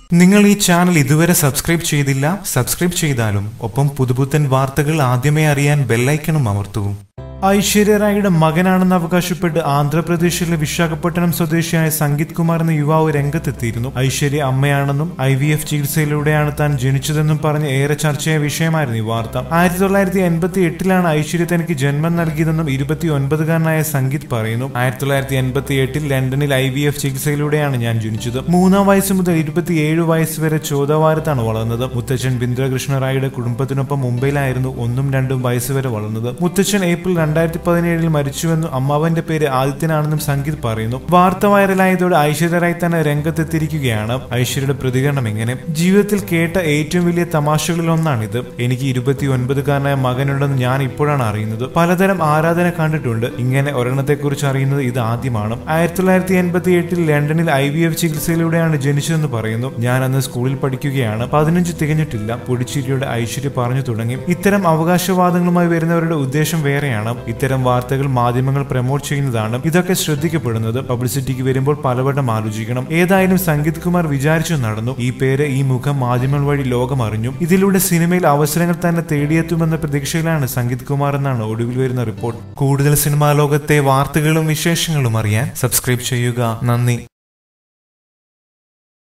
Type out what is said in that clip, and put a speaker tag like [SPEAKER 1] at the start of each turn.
[SPEAKER 1] നിങ്ങൾ ഈ ചാനൽ ഇതുവരെ സബ്സ്ക്രൈബ് ചെയ്തില്ല സബ്സ്ക്രൈബ് ചെയ്താലും ഒപ്പം പുതുപുത്തൻ വാർത്തകൾ ആദ്യമേ അറിയാൻ ബെല്ലൈക്കണും അമർത്തൂ ഐശ്വര്യ റായിയുടെ മകനാണെന്ന് അവകാശപ്പെട്ട് ആന്ധ്രാപ്രദേശിലെ വിശാഖപട്ടണം സ്വദേശിയായ സംഗീത് കുമാർ എന്ന യുവാവ് രംഗത്തെത്തിയിരുന്നു ഐശ്വര്യ അമ്മയാണെന്നും ഐ വി എഫ് ചികിത്സയിലൂടെയാണ് താൻ ജനിച്ചതെന്നും പറഞ്ഞ് ഏറെ ചർച്ചയായ വിഷയമായിരുന്നു ഈ വാർത്ത ആയിരത്തി തൊള്ളായിരത്തി എൺപത്തി എട്ടിലാണ് ഐശ്വര്യ തനിക്ക് ജന്മം നൽകിയതെന്നും ഇരുപത്തി ഒൻപതുകാരനായ സംഗീത് പറയുന്നു ആയിരത്തി തൊള്ളായിരത്തി എൺപത്തി എട്ടിൽ ലണ്ടനിൽ ഐ വി എഫ് ചികിത്സയിലൂടെയാണ് ഞാൻ ജനിച്ചത് മൂന്നാം വയസ്സ് മുതൽ ഇരുപത്തിയേഴ് വയസ്സ് വരെ ചോദവാരത്താണ് വളർന്നത് മുത്തച്ഛൻ ബിന്ദ്രകൃഷ്ണ റായിയുടെ കുടുംബത്തിനൊപ്പം മുംബൈയിലായിരുന്നു ഒന്നും രണ്ടും വയസ്സ് വരെ വളർന്നത് മുത്തച്ഛൻ ഏപ്രിൽ രണ്ടായിരത്തി പതിനേഴിൽ മരിച്ചുവെന്നും അമ്മാവന്റെ പേര് ആദിത്യനാണെന്നും സംഗീത് പറയുന്നു വാർത്ത വൈറലായതോടെ ഐശ്വര്യ റായ് തന്നെ രംഗത്തെത്തിയിരിക്കുകയാണ് ഐശ്വര്യയുടെ പ്രതികരണം എങ്ങനെ ജീവിതത്തിൽ കേട്ട ഏറ്റവും വലിയ തമാശകളിൽ ഒന്നാണിത് എനിക്ക് ഇരുപത്തി ഒൻപതുകാരനായ മകനുണ്ടെന്ന് ഞാൻ ഇപ്പോഴാണ് അറിയുന്നത് പലതരം ആരാധന കണ്ടിട്ടുണ്ട് ഇങ്ങനെ ഒരെണ്ണത്തെക്കുറിച്ച് അറിയുന്നത് ഇത് ആദ്യമാണ് ആയിരത്തി തൊള്ളായിരത്തി എൺപത്തി എട്ടിൽ ലണ്ടനിൽ ഐ വി എഫ് ചികിത്സയിലൂടെയാണ് ജനിച്ചതെന്ന് പറയുന്നു ഞാൻ അന്ന് സ്കൂളിൽ പഠിക്കുകയാണ് പതിനഞ്ച് തികഞ്ഞിട്ടില്ല പൊടിച്ചിരിയുടെ ഐശ്വര്യ പറഞ്ഞു തുടങ്ങി ഇത്തരം അവകാശവാദങ്ങളുമായി വരുന്നവരുടെ ഉദ്ദേശം വേറെയാണ് ഇത്തരം വാർത്തകൾ മാധ്യമങ്ങൾ പ്രമോട്ട് ചെയ്യുന്നതാണ് ഇതൊക്കെ ശ്രദ്ധിക്കപ്പെടുന്നത് പബ്ലിസിറ്റിക്ക് വരുമ്പോൾ പലവട്ടം ആലോചിക്കണം ഏതായാലും സംഗീത് കുമാർ വിചാരിച്ചു നടന്നു ഈ പേര് ഈ മുഖം മാധ്യമങ്ങൾ വഴി ലോകം അറിഞ്ഞു ഇതിലൂടെ സിനിമയിൽ അവസരങ്ങൾ തന്നെ തേടിയെത്തുമെന്ന പ്രതീക്ഷയിലാണ് സംഗീത് കുമാർ എന്നാണ് ഒടുവിൽ വരുന്ന റിപ്പോർട്ട് കൂടുതൽ സിനിമാ ലോകത്തെ വാർത്തകളും വിശേഷങ്ങളും അറിയാൻ സബ്സ്ക്രൈബ് ചെയ്യുക നന്ദി